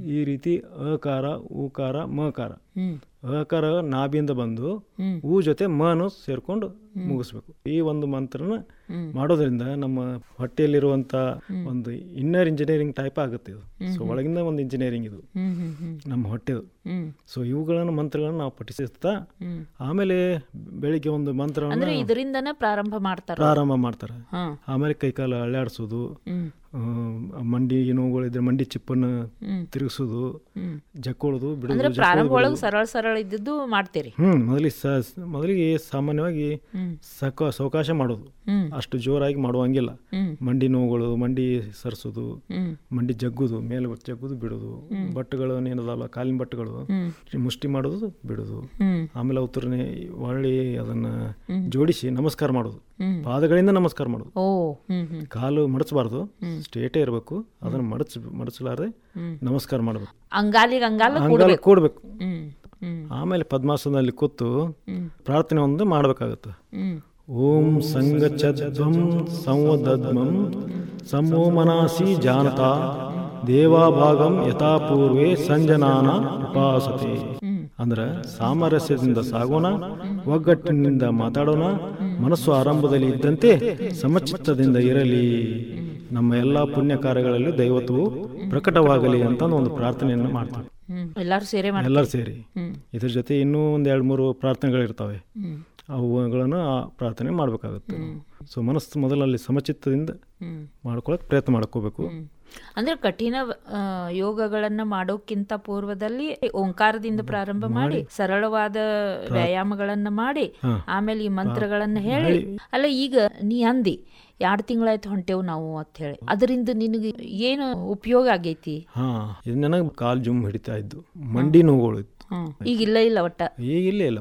ಈ ರೀತಿ ಅಕಾರ ಊಕಾರ ಮಕಾರ ಹ್ಮ್ ಅಕಾರ ನಾಭಿಯಿಂದ ಬಂದು ಹ್ಮ್. ಊ ಜೊತೆ ಮನು ಸೇರ್ಕೊಂಡು ಮುಗಿಸ್ಬೇಕು ಈ ಒಂದು ಮಂತ್ರನ ಮಾಡೋದ್ರಿಂದ ನಮ್ಮ ಹೊಟ್ಟೆಯಲ್ಲಿರುವಂತ ಒಂದು ಇನ್ನರ್ ಇಂಜಿನಿಯರಿಂಗ್ ಟೈಪ್ ಆಗುತ್ತೆ ಇದು ಸೊ ಒಳಗಿಂದ ಒಂದು ಇಂಜಿನಿಯರಿಂಗ್ ಇದು ಹ್ಮ್ ಹ್ಮ್ ಹ್ಮ್ ನಮ್ಮ ಹೊಟ್ಟೆದು ಹ್ಮ್ ಸೊ ಇವುಗಳನ್ನು ಮಂತ್ರಗಳನ್ನು ನಾವು ಪಠಿಸುತ್ತಾ ಹ್ಮ್ ಆಮೇಲೆ ಬೆಳಿಗ್ಗೆ ಒಂದು ಮಂತ್ರವನ್ನು ಅಂದ್ರೆ ಇದರಿಂದನೇ ಪ್ರಾರಂಭ ಮಾಡ್ತಾರ ಪ್ರಾರಂಭ ಮಾಡ್ತಾರೆ ಹಾ ಆಮೇಲೆ ಕೈಕಾಲು ಅಳ್ಳಾಡಿಸೋದು ಹ್ಮ್ ಆ, ಮಂಡಿ ನೋವುಗಳಿದ್ರೆ ಮಂಡಿ ಚಿಪ್ಪನ್ನು ಹ್ಮ್. ತಿರುಗಿಸೋದು ಹ್ಮ್ ಜಕ್ಕೊಳ್ಳೋದು ಅಂದ್ರೆ ಬಿಡೋದು ಪ್ರಾರಂಭ ಒಳಗ್ ಸರಳ ಸರಳ ಇದ್ದಿದ್ದು ಮಾಡ್ತೀರಿ ಹ್ಮ್ ಮೊದಲಿಗೆ ಸ ಮೊದಲಿಗೆ ಸಾಮಾನ್ಯವಾಗಿ ಹ್ಮ್ ಸಕ ಸಾವಕಾಶ ಮಾಡೋದು ಹ್ಮ್ ಅಷ್ಟು ಜೋರಾಗಿ ಮಾಡುವಂಗಿಲ್ಲ ಹ್ಮ್ ಮಂಡಿ ನೋವುಗಳು ಮಂಡಿ ಸರಿಸೋದು ಹ್ಮ್ ಮಂಡಿ ಜಗ್ಗುದು ಮೇಲೆ ಜಗ್ಗುದು ಬಿಡೋದು ಬಟ್ಟೆಗಳು ಏನದಲ್ಲ ಕಾಲಿನ ಬಟ್ಟೆಗಳು ಹ್ಮ್ ಮುಷ್ಟಿ ಮಾಡೋದು ಬಿಡೋದು ಹ್ಮ್ ಆಮೇಲೆ ಅವತರನೇ ಹೊಳ್ಳಿ ಅದನ್ನ ಜೋಡಿಸಿ ನಮಸ್ಕಾರ ಮಾಡೋದು ಹ್ಮ್. ಪಾದಗಳಿಂದ ನಮಸ್ಕಾರ ಮಾಡೋದು ಓ ಹ್ಮ್ ಹ್ಮ್ ಕಾಲು ಮಡಚಬಾರ್ದು ಸ್ಟೇಟೇ ಇರಬೇಕು ಅದನ್ನ ಮಡಚ ಮಡಚಲಾರ್ದೆ ಹ್ಮ್. ನಮಸ್ಕಾರ ಮಾಡಬೇಕು ಅಂಗಾಲಿಗೆ ಅಂಗಾಲ ಹಂಗಾಲ ಕೂಡ್ಬೇಕು ಕೂಡ್ಬೇಕು ಹ್ಮ್ ಹ್ಮ್ ಆಮೇಲೆ ಪದ್ಮಾಸನದಲ್ಲಿ ಕೂತು ಹ್ಮ್ ಪ್ರಾರ್ಥನೆ ಒಂದು ಮಾಡಬೇಕಾಗತ್ತೆ ಹ್ಮ್ ಓಂ ಸಂಗಚ್ಛಧ್ವಂ ಸಂವದಧ್ಮಂ ಸಮೋ ಮನಾಸಿ ಜಾನತಾ ದೇವಾಭಾಗಂ ಯಥಾ ಪೂರ್ವೆ ಸಂಜನಾನ ಉಪಾಸತೆ ಅಂದ್ರೆ ಸಾಮರಸ್ಯದಿಂದ ಸಾಗೋಣ ಒಗ್ಗಟ್ಟಿನಿಂದ ಮಾತಾಡೋಣ ಮನಸ್ಸು ಆರಂಭದಲ್ಲಿ ಇದ್ದಂತೆ ಸಮಚಿತ್ತದಿಂದ ಇರಲಿ ನಮ್ಮ ಎಲ್ಲ ಪುಣ್ಯ ಕಾರ್ಯಗಳಲ್ಲಿ ದೈವತ್ವವು ಪ್ರಕಟವಾಗಲಿ ಅಂತ ಒಂದು ಪ್ರಾರ್ಥನೆಯನ್ನು ಮಾಡ್ತೀವಿ ಹ್ಮ್ ಎಲ್ಲಾರು ಸೇರೆ ಮಾಡಿ ಎಲ್ಲರೂ ಸೇರಿ ಹ್ಮ್ ಇದ್ರ ಜೊತೆ ಇನ್ನೂ ಒಂದ್ ಎರಡು ಮೂರು ಪ್ರಾರ್ಥನೆಗಳಿರ್ತವೆ ಹ್ಮ್ ಅವುಗಳನ್ನು ಆ ಪ್ರಾರ್ಥನೆ ಮಾಡಬೇಕಾಗುತ್ತೆ ಸೊ ಮನಸ್ಸು ಮೊದಲಲ್ಲಿ ಸಮಚಿತ್ತದಿಂದ ಹ್ಮ್ ಮಾಡ್ಕೊಳಕ್ ಪ್ರಯತ್ನ ಮಾಡ್ಕೋಬೇಕು ಹ್ಮ್. ಅಂದ್ರೆ ಕಠಿಣ ಆ, ಯೋಗಗಳನ್ನ ಮಾಡೋಕ್ಕಿಂತ ಪೂರ್ವದಲ್ಲಿ ಓಂಕಾರದಿಂದ ಪ್ರಾರಂಭ ಮಾಡಿ ಸರಳವಾದ ವ್ಯಾಯಾಮಗಳನ್ನ ಮಾಡಿ ಆಮೇಲೆ ಈ ಮಂತ್ರಗಳನ್ನ ಹೇಳಿ ಅಲ್ಲ ಈಗ ನೀ ಅಂದಿ ಎರಡ್ ತಿಂಗಳಾಯ್ತು ಹೊಂಟೇವು ನಾವು ಅಂತ ಹೇಳಿ ಅದರಿಂದ ನಿನಗೆ ಏನು ಉಪಯೋಗ ಆಗೈತಿ ಹಾ ಇದು ನನಗೆ ಕಾಲು ಜುಮ್ ಹಿಡಿತಾ ಇದ್ದು ಮಂಡಿ ನೋವುಗಳು ಇತ್ತು ಹ್ಮ್ ಈಗ ಇಲ್ಲ ಇಲ್ಲ ಒಟ್ಟ ಈಗ ಇಲ್ಲೇ ಇಲ್ಲ